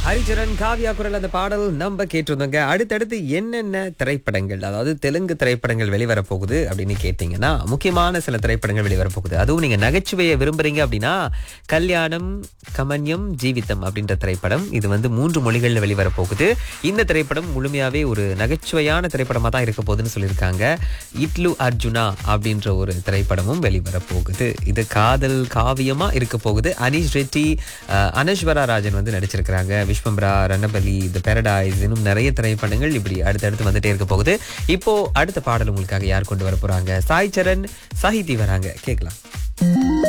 ஹரிச்சரன் காவியா குரல் அந்த பாடல் நம்ம கேட்டிருந்தோங்க அடுத்தடுத்து என்னென்ன திரைப்படங்கள் அதாவது தெலுங்கு திரைப்படங்கள் வெளிவர போகுது அப்படின்னு கேட்டீங்கன்னா முக்கியமான சில திரைப்படங்கள் வெளிவர போகுது அதுவும் நீங்க நகைச்சுவையை விரும்புறீங்க அப்படின்னா கல்யாணம் கமன்யம் ஜீவிதம் அப்படின்ற திரைப்படம் இது வந்து மூன்று மொழிகளில் வெளிவர போகுது இந்த திரைப்படம் முழுமையாவே ஒரு நகைச்சுவையான திரைப்படமா தான் இருக்க போகுதுன்னு சொல்லியிருக்காங்க இட்லு அர்ஜுனா அப்படின்ற ஒரு திரைப்படமும் வெளிவர போகுது இது காதல் காவியமா இருக்க போகுது அனீஷ் ரெட்டி அஹ், அனஸ்வரா ராஜன் வந்து நடிச்சிருக்கிறாங்க விஸ்வம்பரா ரணபலி தி பேரடைஸ் இன்னும் நிறைய திரைப்படங்கள் இப்படி அடுத்தடுத்து வந்துட்டே இருக்க போகுது இப்போ அடுத்த பாடல் உங்களுக்காக யார் கொண்டு வர போறாங்க சாய் சரண் சாஹிதி வராங்க கேட்கலாம்